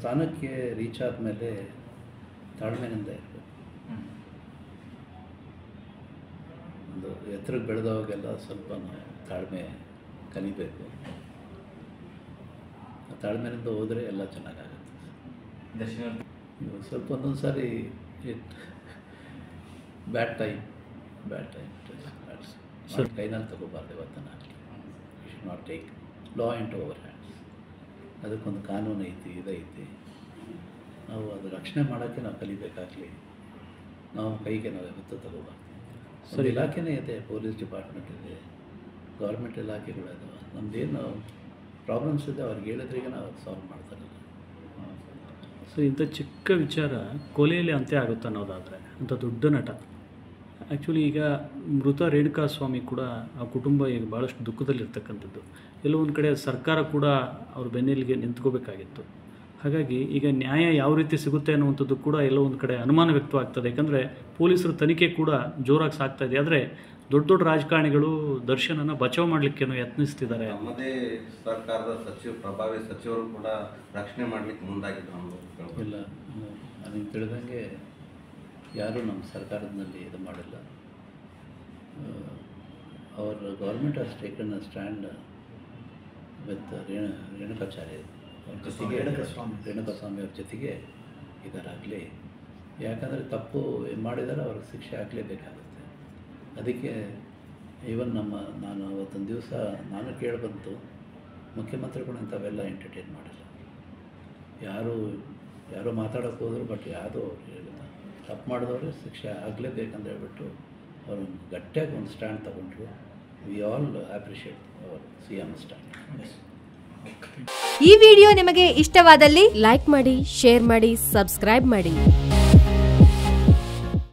ಸ್ಥಾನಕ್ಕೆ ರೀಚ್ ಆದಮೇಲೆ ತಾಳ್ಮೆನಿಂದ ಇರಬೇಕು ಒಂದು ಎತ್ತರಕ್ಕೆ ಬೆಳೆದವಾಗೆಲ್ಲ ಸ್ವಲ್ಪ ನಾವು ತಾಳ್ಮೆ ಕಲಿಬೇಕು ಆ ತಾಳ್ಮೆಯಿಂದ ಹೋದರೆ ಎಲ್ಲ ಚೆನ್ನಾಗಾಗುತ್ತೆ ದರ್ಶನ ಇವಾಗ ಸ್ವಲ್ಪ ಒಂದೊಂದು ಸಾರಿ it bad time bad time sir ಕೈನಲ್ಲಿ ತಗೋಬಾರ್ದು ಇವತ್ತನ you should not take law into over hands ಅದಕ್ಕೊಂದು ಕಾನೂನು ಐತಿ ಇದೈತಿ ನಾವು ಅದು ರಕ್ಷಣೆ ಮಾಡೋಕ್ಕೆ ನಾವು ಕಲಿಬೇಕಾಗಲಿ ನಾವು ಕೈಗೆ ನಾವು ಯಾವತ್ತೂ ತಗೋಬಾರ್ದು ಸರ್ ಇಲಾಖೆನೇ ಇದೆ ಪೊಲೀಸ್ ಡಿಪಾರ್ಟ್ಮೆಂಟ್ ಇದೆ ಗೌರ್ಮೆಂಟ್ ಇಲಾಖೆಗಳು ಇದಾವೆ ನಮ್ಮದೇನು ಪ್ರಾಬ್ಲಮ್ಸ್ ಇದೆ ಅವ್ರಿಗೆ ಹೇಳಿದ್ರಿಗೆ ನಾವು ಸಾಲ್ವ್ ಮಾಡ್ತಾರಲ್ಲ ಸೊ ಇಂಥ ಚಿಕ್ಕ ವಿಚಾರ ಕೊಲೆಯಲ್ಲಿ ಅಂತ್ಯ ಆಗುತ್ತೆ ಅನ್ನೋದಾದರೆ ಅಂಥ ದೊಡ್ಡ ನಟ ಆ್ಯಕ್ಚುಲಿ ಈಗ ಮೃತ ರೇಣುಕಾ ಸ್ವಾಮಿ ಕೂಡ ಆ ಕುಟುಂಬ ಈಗ ಭಾಳಷ್ಟು ದುಃಖದಲ್ಲಿರ್ತಕ್ಕಂಥದ್ದು ಎಲ್ಲೋ ಒಂದು ಕಡೆ ಸರ್ಕಾರ ಕೂಡ ಅವ್ರ ಬೆನ್ನೆಲಿಗೆ ನಿಂತ್ಕೋಬೇಕಾಗಿತ್ತು ಹಾಗಾಗಿ ಈಗ ನ್ಯಾಯ ಯಾವ ರೀತಿ ಸಿಗುತ್ತೆ ಅನ್ನುವಂಥದ್ದು ಕೂಡ ಎಲ್ಲೋ ಒಂದು ಕಡೆ ಅನುಮಾನ ವ್ಯಕ್ತವಾಗ್ತದೆ ಯಾಕಂದರೆ ಪೊಲೀಸರ ತನಿಖೆ ಕೂಡ ಜೋರಾಗಿ ಸಾಗ್ತಾ ಇದೆ ಆದರೆ ದೊಡ್ಡ ದೊಡ್ಡ ರಾಜಕಾರಣಿಗಳು ದರ್ಶನನ ಬಚಾವ್ ಮಾಡಲಿಕ್ಕೇನೋ ಯತ್ನಿಸ್ತಿದ್ದಾರೆ ನಮ್ಮದೇ ಸರ್ಕಾರದ ಸಚಿವ ಪ್ರಭಾವಿ ಸಚಿವರು ಕೂಡ ರಕ್ಷಣೆ ಮಾಡ್ಲಿಕ್ಕೆ ಮುಂದಾಗಿದ್ರು ಅನ್ನೋದು ಇಲ್ಲ ನನಗೆ ತಿಳಿದಂಗೆ ಯಾರೂ ನಮ್ಮ ಸರ್ಕಾರದಲ್ಲಿ ಇದು ಮಾಡಿಲ್ಲ our government has taken a stand with Renu Renukacharya ಅವ್ರ ಜೊತೆಗೆ ರೇಣುಕಾಸ್ವಾಮಿ. ರೇಣುಕಾಸ್ವಾಮಿ ಅವ್ರ ಜೊತೆಗೆ ಇದರಾಗಲಿ ಯಾಕಂದರೆ ತಪ್ಪು ಏನ್ ಮಾಡಿದ್ದಾರೆ ಅವ್ರಿಗೆ ಶಿಕ್ಷೆ ಆಗಲೇಬೇಕಾಗುತ್ತೆ ಅದಕ್ಕೆ ಈವನ್ ನಮ್ಮ ನಾನು ಅವತ್ತೊಂದು ದಿವಸ ನಾನು ಕೇಳಿಬಂತು ಮುಖ್ಯಮಂತ್ರಿಗಳು ಇಂಥವೆಲ್ಲ ಎಂಟರ್ಟೈನ್ ಮಾಡಿಲ್ಲ ಯಾರು ಯಾರೋ ಮಾತಾಡೋಕೆ ಹೋದ್ರು ಬಟ್ ಯಾವುದೋ ಅವ್ರು ಹೇಳಿಲ್ಲ ತಪ್ಪು ಮಾಡಿದವರು ಶಿಕ್ಷೆ ಆಗಲೇಬೇಕಂತ ಹೇಳ್ಬಿಟ್ಟು ಅವರು ಗಟ್ಟಿಯಾಗಿ ಒಂದು ಸ್ಟ್ಯಾಂಡ್ ತಗೊಂಡ್ರು we all appreciate our C M stand ಈ ವಿಡಿಯೋ ನಿಮಗೆ ಇಷ್ಟವಾದಲ್ಲಿ ಲೈಕ್ ಮಾಡಿ ಶೇರ್ ಮಾಡಿ ಸಬ್ಸ್ಕ್ರೈಬ್ ಮಾಡಿ